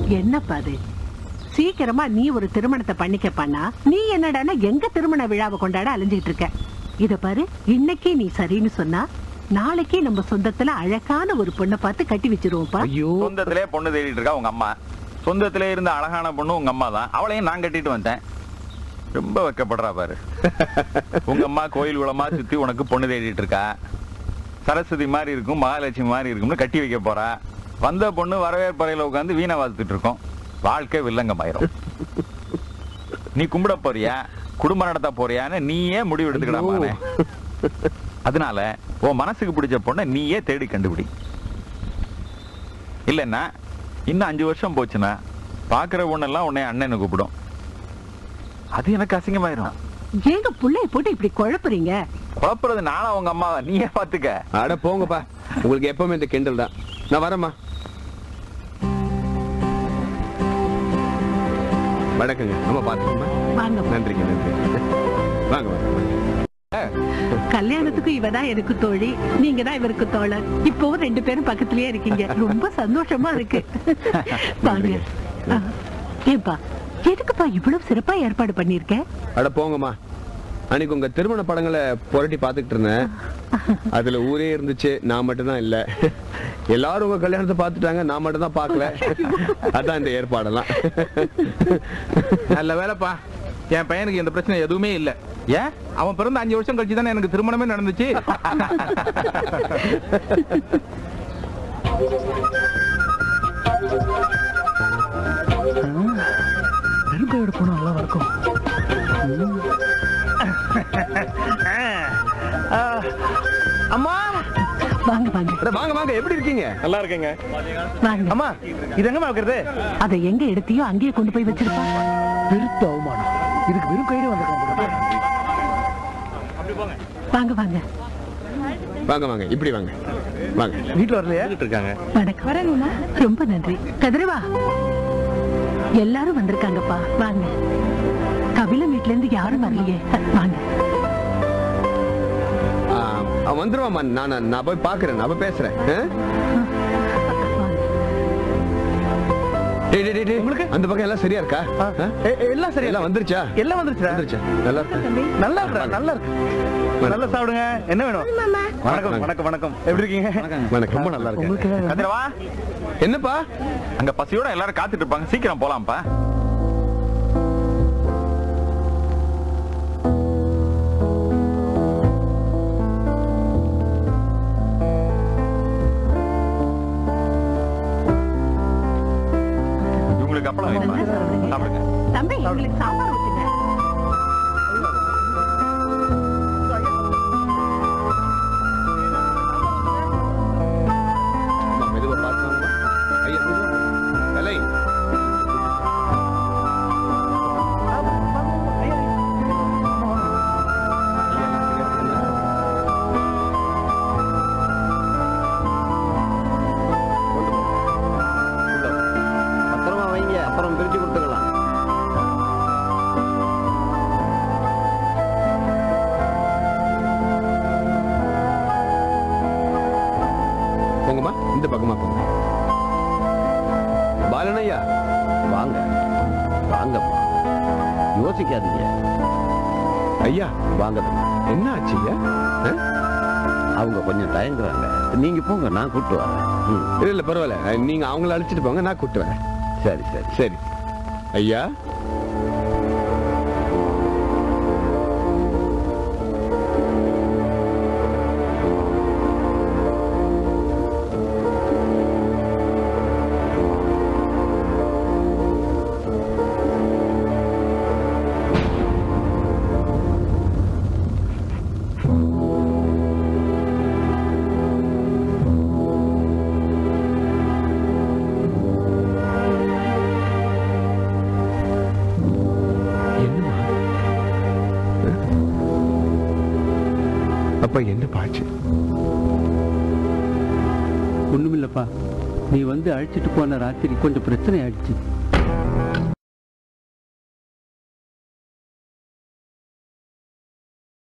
என்னப்பா அது சீக்கிரமா நீ ஒரு திருமணத்தை பண்ணிக்க பண்ணா நீ என்னடான்னா எங்க திருமண விழாவை கொண்டாட அலைஞ்சிட்டு இருக்க இத பாரு இன்னைக்கு நீ சரின்னு சொன்னா நாளைக்கு நம்ம சொந்தத்துல அழகான ஒரு பொண்ணை பார்த்து கட்டி வச்சிருவோம்ப்பா ஐயோ சொந்தத்திலே பொண்ணு தேடிட்டு இருக்கா உங்க அம்மா சொந்தத்திலே இருந்த அழகான பொண்ணு உங்க அம்மா தான் அவளையும் நான் கட்டிட்டு வந்தேன் ரொம்ப வெக்கப்படுறா பாரு உங்க அம்மா கோயில் குளமா சுத்தி உனக்கு பொண்ணு தேடிட்டு இருக்கா சரஸ்வதி மாதிரி இருக்கும் மகாலட்சுமி மாதிரி இருக்கும்னு கட்டி வைக்க போறா வந்த பொண்ணு வரவேற்பறையில உட்காந்து வீணை வாத்துட்டு இருக்கோம் வாழ்க்கை வில்லங்கமாயிரும் நீ கும்பிட போறியா குடும்பம் நடத்த போறியான்னு நீயே முடிவு எடுத்துக்கிடாமானே அதனால உன் மனசுக்கு பிடிச்ச பொண்ணை நீயே தேடி கண்டுபிடி இல்லைன்னா இன்னும் அஞ்சு வருஷம் போச்சுன்னா பாக்குற பொண்ணெல்லாம் உன்னை அண்ணன்னு கூப்பிடும் அது எனக்கு அசிங்கமாயிரும் ஏங்க புள்ளைய போட்டு இப்படி குழப்புறீங்க குழப்புறது நானும் அவங்க அம்மாவை நீயே பாத்துக்க அட போங்கப்பா உங்களுக்கு எப்பவுமே இந்த கிண்டல் தான் நான் வரேம்மா வணக்கங்க நம்ம பாத்துக்கோமா வாங்க நன்றிங்க நன்றி வாங்க வாங்க வாங்க. கல்யாணத்துக்கு இவதான் எனக்கு தோழி நீங்க தான் இவருக்கு தோழர் இப்பவும் ரெண்டு பேரும் பக்கத்துலயே இருக்கீங்க ரொம்ப சந்தோஷமா இருக்கு வாங்க ஆ, ஏன்பா எதுக்குப்பா இவ்வளவு சிறப்பா ஏற்பாடு பண்ணிருக்க அட போங்கம்மா அன்னைக்கு உங்க திருமண படங்களை புரட்டி பார்த்துக்கிட்டு இருந்தேன் அதுல ஊரே இருந்துச்சு நான் மட்டும் தான் இல்ல எல்லாரும் உங்க கல்யாணத்தை பார்த்துட்டாங்க நான் மட்டும் தான் பார்க்கல அதான் இந்த ஏற்பாடெல்லாம் நல்ல வேலைப்பா என் பையனுக்கு இந்த பிரச்சனை எதுவுமே இல்ல ஏன் அவன் பிறந்த அஞ்சு வருஷம் கழிச்சு தானே எனக்கு திருமணமே நடந்துச்சு வெறுங்கையோட போனா நல்லா இருக்கும் அம்மா வாங்க வாங்க அட, வாங்க வாங்க எப்படி இருக்கீங்க நல்லா இருக்கேங்க வாங்க அம்மா இது எங்கம்மா வைக்கிறது அதை எங்க எடுத்தியோ அங்கேயே கொண்டு போய் வச்சிருப்பா பெருத்த அவமானம் இதுக்கு வெறும் கையில வந்திருக்காங்க வாங்க வாங்க வாங்க வாங்க இப்படி வாங்க வாங்க வீட்டுல வரலையா இருக்காங்க வணக்கம் ரொம்ப நன்றி கதிரவா எல்லாரும் வந்திருக்காங்கப்பா வாங்க கபிலன் வீட்ல இருந்து யாரும் வரலையே வாங்க ஆ, ஆ, வந்துருவாம்மா நான் நான் நான் போய் பாக்குறேன் நான் போய் பேசுறேன் ஆ? வாங்க. டேய், டேய், டேய், டேய். உங்களுக்கு? அந்த பக்கம் எல்லாம் சரியா இருக்கா ஆ? எல்லாம் சரி எல்லாம் வந்துருச்சா எல்லாம் வந்துருச்சா வந்துருச்சா நல்லா இருக்கா நல்லா இருக்கா நல்லா இருக்கு நல்லா சாப்பிடுங்க என்ன வேணும் வணக்கம் வணக்கம் வணக்கம் எப்படி இருக்கீங்க வணக்கம் ரொம்ப நல்லா இருக்கு கதிரவா என்னப்பா அங்க பசியோட எல்லாரும் காத்துட்டு இருப்பாங்க சீக்கிரம் போலாம்ப்பா இவங்களுக்கு அப்பளம் வேணுமா நல்லா சாப்பிடுங்க. சாப்பிடுங்க தம்பி எங்களுக்கு சாம்பார் ஊத்துங்க அம்மா, மெதுவா பார்த்து வாங்கம்மா. ஐயா, மெதுவா. கலை. பத்திரமா வைங்க அப்புறம் பிரிச்சு கொடுத்துக்கலாம் போங்கம்மா இந்த பக்கமா போங்க பாலனையா வாங்க வாங்கப்பா யோசிக்காதீங்க ஐயா வாங்க தம்பி. என்ன ஆச்சு ஐயா ஆ? அவங்க கொஞ்சம் தயங்குறாங்க நீங்க போங்க நான் கூப்பிட்டு வரேன் ம், இல்ல இல்ல பரவாயில்ல அஹ், நீங்க அவங்கள அழைச்சிட்டு போங்க நான் கூப்பிட்டு வரேன் சரி சரி சரி ஐயா என்னம்மா அப்பா என்ன பாச்சு ஒண்ணுமில்லப்பா நீ வந்து அழைச்சிட்டு போன ராத்திரி கொஞ்சம் பிரச்சனை ஆயிடுச்சு